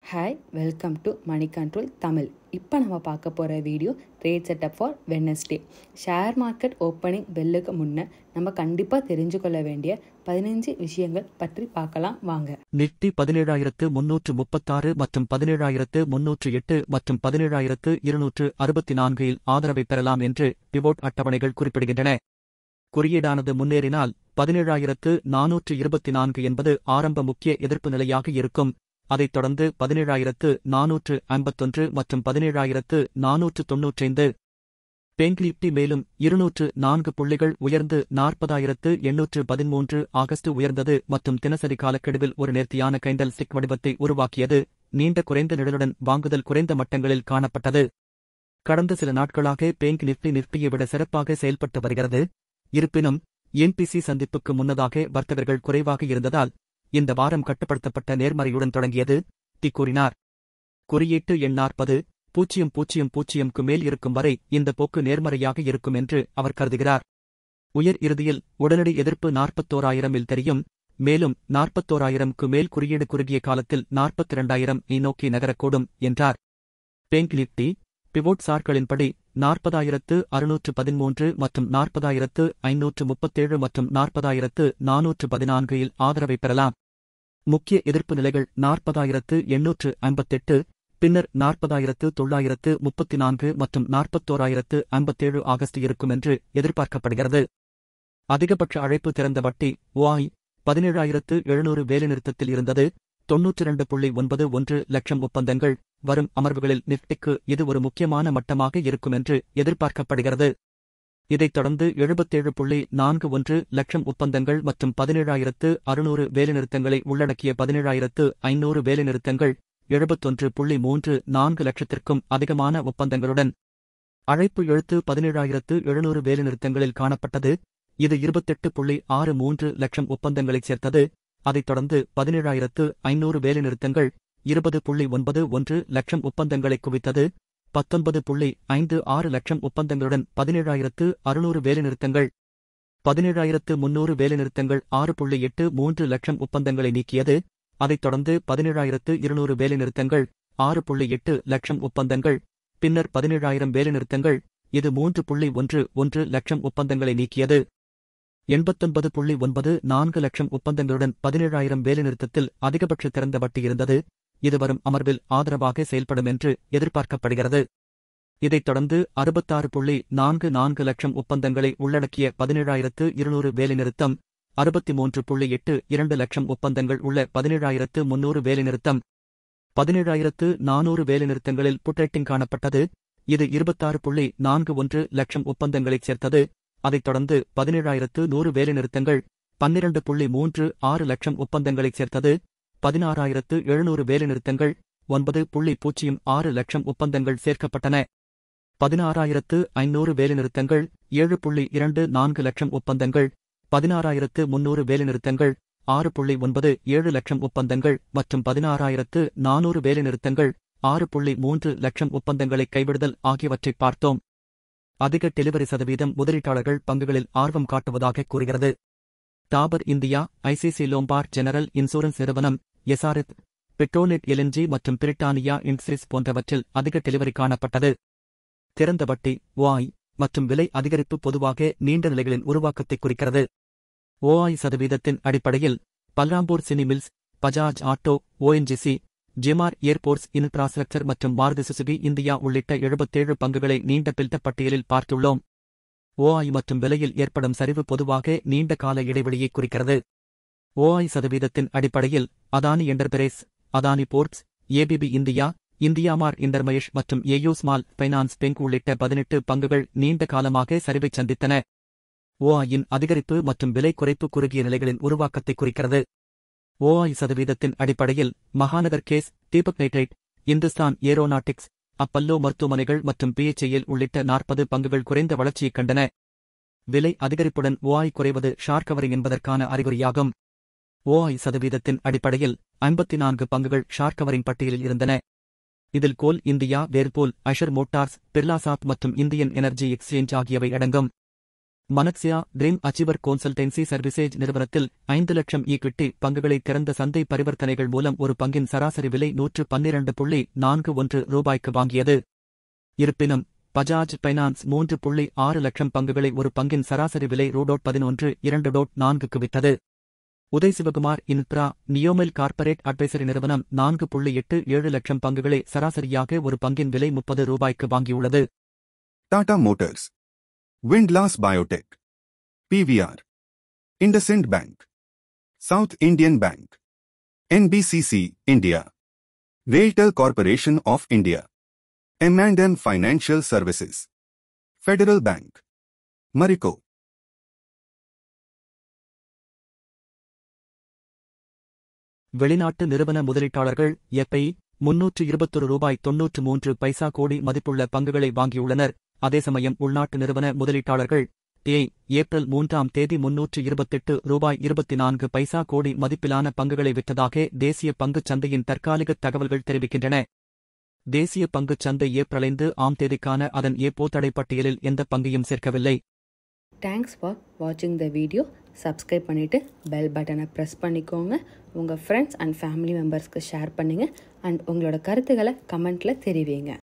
Hi welcome to money control Tamil இப்போ நம்ம பார்க்க போகிற video trade setup for Wednesday share market opening பெல்லுக்கு முன்னே நம்ம கண்டிப்பாக தெரிஞ்சுக்கொள்ள வேண்டிய பதினஞ்சு விஷயங்கள் பற்றி பார்க்கலாம் வாங்க நிஃப்டி பதினேழாயிரத்து முன்னூற்று முப்பத்தாறு மற்றும் பதினேழாயிரத்து முன்னூற்று எட்டு மற்றும் பதினேழாயிரத்து இருநூற்று அறுபத்தி நான்கில் ஆதரவை பெறலாம் என்று பிவோட் அட்டவணைகள் குறிப்பிடுகின்றன குறியீடானது முன்னேறினால் பதினேழாயிரத்து நானூற்று இருபத்தி நான்கு என்பது ஆரம்ப முக்கிய எதிர்ப்பு நிலையாக இருக்கும் அதைத் தொடர்ந்து பதினேழாயிரத்து நானூற்று ஐம்பத்தொன்று மற்றும் பதினேழாயிரத்து நானூற்று தொன்னூற்றைந்து பேங்க் நிப்டி மேலும் இருநூற்று நான்கு புள்ளிகள் உயர்ந்து நாற்பதாயிரத்து எண்ணூற்று பதிமூன்று ஆகஸ்ட் உயர்ந்தது மற்றும் தினசரி காலக்கெடுவில் ஒரு நேர்த்தியான கைண்டல் ஸ்டிக் வடிவத்தை உருவாக்கியது நீண்ட குறைந்த நிழலுடன் வாங்குதல் குறைந்த மட்டங்களில் காணப்பட்டது கடந்த சில நாட்களாக பேங்க் நிப்டி நிப்டியை விட சிறப்பாக செயல்பட்டு வருகிறது இருப்பினும் என்பிசி சந்திப்புக்கு முன்னதாக வர்த்தகர்கள் குறைவாக இருந்ததால் இந்த வாரம் கட்டுப்படுத்தப்பட்ட நேர்மறையுடன் தொடங்கியது டி கூறினார் குறியீட்டு எண் நாற்பது பூஜ்ஜியம் பூஜ்ஜியம் பூஜ்ஜியம்க்கு மேல் இருக்கும் வரை இந்த போக்கு நேர்மறையாக இருக்கும் என்று அவர் கருதுகிறார் உயர் இறுதியில் உடனடி எதிர்ப்பு நாற்பத்தோராயிரமில் தெரியும் மேலும் நாற்பத்தோராயிரம்க்கு மேல் குறியீடு குறுகிய காலத்தில் நாற்பத்தி இரண்டாயிரம் நோக்கி நகரக்கூடும் என்றார் பேங்க் நிப்டி பிவோட் சார்களின்படி நாற்பதாயிரத்து அறுநூற்று பதிமூன்று மற்றும் நாற்பதாயிரத்து ஐநூற்று முப்பத்தேழு மற்றும் நாற்பதாயிரத்து நானூற்று பதினான்கில் ஆதரவை பெறலாம் முக்கிய எதிர்ப்பு நிலைகள் நாற்பதாயிரத்து எண்ணூற்று ஐம்பத்தெட்டு பின்னர் நாற்பதாயிரத்து தொள்ளாயிரத்து முப்பத்தி நான்கு மற்றும் நாற்பத்தோராயிரத்து ஐம்பத்தேழு ஆகஸ்ட் இருக்கும் என்று எதிர்பார்க்கப்படுகிறது அதிகபட்ச அழைப்பு திறந்த வட்டி ஓஐ பதினேழாயிரத்து எழுநூறு வேலைநிறுத்தத்தில் இருந்தது தொன்னூற்றி இரண்டு புள்ளி ஒன்பது ஒன்று லட்சம் ஒப்பந்தங்கள் வரும் அமர்வுகளில் நிப்டிக்கு இது ஒரு முக்கியமான மட்டமாக இருக்கும் என்று எதிர்பார்க்கப்படுகிறது இதைத் தொடர்ந்து எழுபத்தேழு புள்ளி நான்கு ஒன்று லட்சம் ஒப்பந்தங்கள் மற்றும் பதினேழாயிரத்து அறுநூறு வேலைநிறுத்தங்களை உள்ளடக்கிய பதினேழாயிரத்து ஐநூறு வேலைநிறுத்தங்கள் எழுபத்தொன்று புள்ளி மூன்று நான்கு லட்சத்திற்கும் அதிகமான ஒப்பந்தங்களுடன் அழைப்பு எழுத்து பதினேழாயிரத்து எழுநூறு வேலைநிறுத்தங்களில் காணப்பட்டது இது இருபத்தெட்டு புள்ளி ஆறு மூன்று லட்சம் ஒப்பந்தங்களைச் சேர்த்தது அதைத் தொடர்ந்து பதினேழாயிரத்து ஐநூறு வேலைநிறுத்தங்கள் இருபது புள்ளி ஒன்பது ஒன்று லட்சம் ஒப்பந்தங்களை குவித்தது பத்தொன்பது புள்ளி ஐந்து ஆறு லட்சம் ஒப்பந்தங்களுடன் பதினேழாயிரத்து அறுநூறு வேலைநிறுத்தங்கள் பதினேழாயிரத்து முன்னூறு வேலைநிறுத்தங்கள் ஆறு புள்ளி எட்டு மூன்று லட்சம் ஒப்பந்தங்களை நீக்கியது அதைத் தொடர்ந்து பதினேழாயிரத்து இருநூறு வேலைநிறுத்தங்கள் ஆறு புள்ளி எட்டு லட்சம் ஒப்பந்தங்கள் பின்னர் பதினேழாயிரம் வேலைநிறுத்தங்கள் இது மூன்று புள்ளி ஒன்று ஒன்று லட்சம் ஒப்பந்தங்களை நீக்கியது எண்பத்தொன்பது புள்ளி ஒன்பது நான்கு லட்சம் ஒப்பந்தங்களுடன் பதினேழாயிரம் வேலைநிறுத்தத்தில் அதிகபட்ச திறந்த வட்டி இருந்தது இது வரும் அமர்வில் ஆதரவாக செயல்படும் என்று எதிர்பார்க்கப்படுகிறது இதைத் தொடர்ந்து அறுபத்தாறு புள்ளி நான்கு நான்கு லட்சம் ஒப்பந்தங்களை உள்ளடக்கிய பதினேழாயிரத்து இருநூறு வேலைநிறுத்தம் அறுபத்தி மூன்று புள்ளி எட்டு இரண்டு லட்சம் ஒப்பந்தங்கள் உள்ள பதினேழாயிரத்து முன்னூறு வேலைநிறுத்தம் பதினேழாயிரத்து நானூறு வேலைநிறுத்தங்களில் புட்ரேட்டிங் காணப்பட்டது இது இருபத்தாறு புள்ளி நான்கு ஒன்று லட்சம் ஒப்பந்தங்களைச் சேர்த்தது அதைத் தொடர்ந்து பதினேழாயிரத்து நூறு வேலைநிறுத்தங்கள் பன்னிரண்டு புள்ளி மூன்று ஆறு லட்சம் ஒப்பந்தங்களைச் சேர்த்தது பதினாறாயிரத்து எழுநூறு வேலைநிறுத்தங்கள் ஒன்பது புள்ளி பூஜ்ஜியம் ஆறு லட்சம் ஒப்பந்தங்கள் சேர்க்கப்பட்டன பதினாறாயிரத்து ஐநூறு வேலைநிறுத்தங்கள் ஏழு புள்ளி இரண்டு நான்கு லட்சம் ஒப்பந்தங்கள் பதினாறாயிரத்து முன்னூறு வேலைநிறுத்தங்கள் ஆறு புள்ளி ஒன்பது ஏழு லட்சம் ஒப்பந்தங்கள் மற்றும் பதினாறாயிரத்து நானூறு வேலைநிறுத்தங்கள் ஆறு புள்ளி மூன்று லட்சம் ஒப்பந்தங்களை கைவிடுதல் ஆகியவற்றை பார்த்தோம் அதிக டெலிவரி சதவீதம் முதலீட்டாளர்கள் பங்குகளில் ஆர்வம் காட்டுவதாக கூறுகிறது Dabur India ICICI Lombard general insurance நிறுவனம் எஸ்ஆர்எஃப் பெட்ரோநெட் எல்என்ஜி மற்றும் பிரிட்டானியா இன்சூரன்ஸ் போன்றவற்றில் அதிக டெலிவரி காணப்பட்டது திறந்த வட்டி ஓஐ மற்றும் விலை அதிகரிப்பு பொதுவாக நீண்ட நிலைகளின் உருவாக்கத்தை குறிக்கிறது ஓஐ சதவீதத்தின் அடிப்படையில் Balrampur Chini mills Bajaj auto ONGC GMR airports infrastructure மற்றும் மாருதி சுசுகி இந்தியா உள்ளிட்ட எழுபத்தேழு பங்குகளை நீண்ட பில்ட பட்டியலில் பார்த்துள்ளோம் ஓஐ மற்றும் விலையில் ஏற்படும் சரிவு பொதுவாக நீண்ட கால இடைவெளியை குறிக்கிறது ஓஐ சதவீதத்தின் அடிப்படையில் Adani enterprise Adani ports ABB India IndiaMART intermesh மற்றும் ஏயூ ஸ்மால் ஃபைனான்ஸ் பெங்க் உள்ளிட்ட பதினெட்டு பங்குகள் நீண்ட காலமாக சரிவைச் சந்தித்தன ஓஐயின் அதிகரிப்பு மற்றும் விலை குறைப்பு குறுகிய நிலைகளின் உருவாக்கத்தை குறிக்கிறது ஓஐ சதவீதத்தின் அடிப்படையில் Mahanagar gas Deepak nitrite Hindustan aeronautics Apollo மருத்துவமனைகள் மற்றும் பிஎச்ஐஎல் உள்ளிட்ட நாற்பது பங்குகள் குறைந்த வளர்ச்சியைக் கண்டன விலை அதிகரிப்புடன் ஓஐ குறைவது ஷார்க் கவரிங் என்பதற்கான அறிகுறியாகும் ஓஐ சதவீதத்தின் அடிப்படையில் ஐம்பத்தி நான்கு பங்குகள் ஷார்க் கவரிங் பட்டியலில் இருந்தன இதில் கோல் இந்தியா வேர்போல் அஷர் மோட்டார்ஸ் பிர்லாசாத் மற்றும் இந்தியன் எனர்ஜி எக்ஸ்சேஞ்ச் ஆகியவை அடங்கும் மனக்சியா ட்ரீம் அச்சீவர் கோன்சல்டென்சி சர்வீசேஜ் நிறுவனத்தில் ஐந்து லட்சம் ஈக்விட்டி பங்குகளை திறந்த சந்தை பரிவர்த்தனைகள் மூலம் ஒரு பங்கின் சராசரி விலை நூற்று பன்னிரண்டு புள்ளி நான்கு ஒன்று ரூபாய்க்கு வாங்கியது இருப்பினும் பஜாஜ் பைனான்ஸ் மூன்று புள்ளி ஆறு லட்சம் பங்குகளை ஒரு பங்கின் சராசரி விலை ரூடோட் பதினொன்று இரண்டு டோட் நான்குக்கு வித்தது உதய் சிவகுமார் இன்ப்ரா நியோமெல் கார்ப்பரேட் அட்வைசரி நிறுவனம் நான்கு புள்ளி எட்டு ஏழு லட்சம் பங்குகளை சராசரியாக ஒரு பங்கின் விலை முப்பது ரூபாய்க்கு வாங்கியுள்ளது Tata Motors, Windlass Biotech, PVR, IndusInd Bank, South Indian Bank, NBCC India, Railtel Corporation of India, M&M Financial Services, Federal Bank, Marico. வெளிநாட்டு நிறுவன முதலீட்டாளர்கள் எஃப்ஐ முன்னூற்று இருபத்தொரு ரூபாய் தொன்னூற்று மூன்று பைசா கோடி மதிப்புள்ள பங்குகளை வாங்கியுள்ளனர் அதே சமயம் உள்நாட்டு நிறுவன முதலீட்டாளர்கள் ஏ ஏப்ரல் மூன்றாம் தேதி முன்னூற்று இருபத்தெட்டு ரூபாய் இருபத்தி நான்கு பைசா கோடி மதிப்பிலான பங்குகளை விற்றதாக தேசிய பங்குச் சந்தையின் தற்காலிக தகவல்கள் தெரிவிக்கின்றன தேசிய பங்குச் சந்தை ஏப்ரல் ஐந்து ஆம் தேதிக்கான அதன் ஏப்போ தடை பட்டியலில் எந்த பங்கையும் சேர்க்கவில்லை தேங்க்ஸ் ஃபார் வாட்சிங் த வீடியோ சப்ஸ்கிரைப் பண்ணிவிட்டு பெல் பட்டனை ப்ரெஸ் பண்ணிக்கோங்க உங்கள் ஃப்ரெண்ட்ஸ் அண்ட் ஃபேமிலி மெம்பர்ஸ்க்கு ஷேர் பண்ணுங்கள் அண்ட் உங்களோட கருத்துக்களை கமெண்ட்டில் தெரிவிங்க